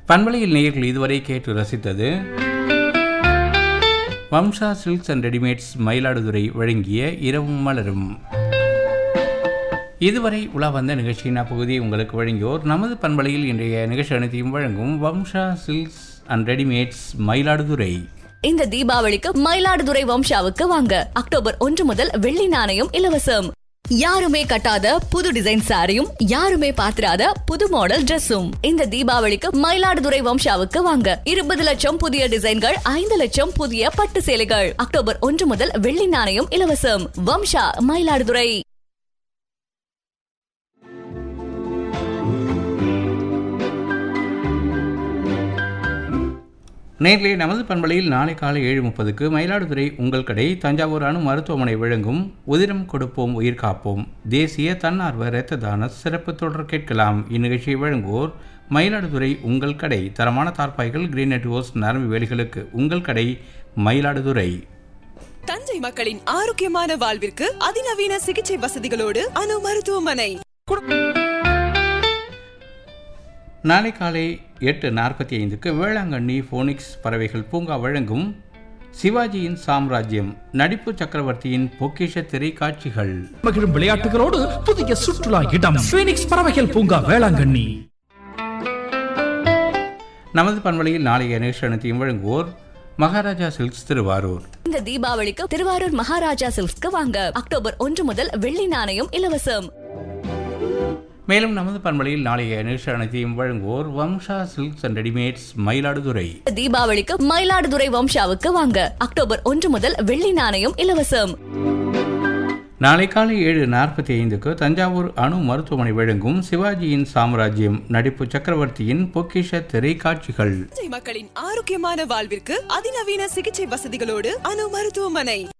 பண்பலையில் நேயர்கள் இதுவரை கேட்டு ரசித்தது Vamsa silks and readymades Mayiladuthurai வழங்கிய இரவும் மலரும் இதுவரை உலா வந்த நிகழ்ச்சியின் அப்பகுதி உங்களுக்கு வழங்கியோர் நமது பண்பலையில் இன்றைய நிகழ்ச்சி அனைத்தையும் வழங்கும் Vamsa silks and readymades Mayiladuthurai இந்த தீபாவளிக்கு மயிலாடுதுறை வம்சாவுக்கு வாங்க அக்டோபர் ஒன்று முதல் வெள்ளி நாணயம் இலவசம் யாருமே கட்டாத புது டிசைன் சாரியும் யாருமே பார்த்திராத புது மாடல் Dressum இந்த தீபாவளிக்கு மயிலாடுதுறை வம்சாவுக்கு வாங்க இருபது லட்சம் புதிய டிசைன்கள் ஐந்து லட்சம் புதிய பட்டு சேலைகள் அக்டோபர் ஒன்று முதல் வெள்ளி நாணயம் இலவசம் வம்சா மயிலாடுதுறை நேர்களே நமது பண்பலையில் நாளை காலை ஏழு முப்பதுக்கு மயிலாடுதுறை உங்கள் கடை தஞ்சாவூர் அணு மருத்துவமனை வழங்கும் உதிரம் கொடுப்போம் உயிர் காப்போம் தேசிய தன்னார்வ இரத்த தான சிறப்பு தொடர் கேட்கலாம் இந்நிகழ்ச்சியை வழங்குவோர் மயிலாடுதுறை உங்கள் கடை தரமான தார்பாய்கள் கிரீன் நெட்வோர்ஸ் நரம்பு வேலிகளுக்கு உங்கள் கடை மயிலாடுதுறை தஞ்சை மக்களின் ஆரோக்கியமான வாழ்விற்கு அதிநவீன சிகிச்சை வசதிகளோடு அணு மருத்துவமனை நாளை காலை எட்டு நாற்பத்தி ஐந்துக்கு வேளாங்கண்ணி ஃபோனிக்ஸ் பறவைகள் பூங்கா வழங்கும் சிவாஜியின் சாம்ராஜ்யம் நடிப்பு சக்கரவர்த்தியின் பொக்கிஷ திரை காட்சிகள் மகிழும் விளையாட்டுகளோடு புதிய சுற்றுலா இடம் பீனிக்ஸ் பறவைகள் பூங்கா வேளாங்கண்ணி நமது பண்பலையில் நாளைய நிகழ்ச்சி அனைத்தையும் வழங்குவோர் மகாராஜா சில்க்ஸ் திருவாரூர் இந்த தீபாவளிக்கு திருவாரூர் மகாராஜா சில்க்ஸ்க்கு வாங்க அக்டோபர் ஒன்று முதல் வெள்ளி நாணயம் இலவசம் மேலும் நமது பண்பலையில் நாளைய நிகழ்ச்சி அனைத்தையும் வழங்குவோர் Vamsa silks and readymades Mayiladuthurai இந்த தீபாவளிக்கு மயிலாடுதுறை வம்சாவுக்கு வாங்க அக்டோபர் ஒன்று முதல் வெள்ளி நாணயம் இலவசம் நாளை காலை ஏழு நாற்பத்தி ஐந்துக்கு தஞ்சாவூர் அணு மருத்துவமனை வழங்கும் சிவாஜியின் சாம்ராஜ்யம் நடிப்பு சக்கரவர்த்தியின் பொக்கிஷ திரை காட்சிகள் தஞ்சை மக்களின் ஆரோக்கியமான வாழ்விற்கு அதிநவீன சிகிச்சை வசதிகளோடு அணு மருத்துவமனை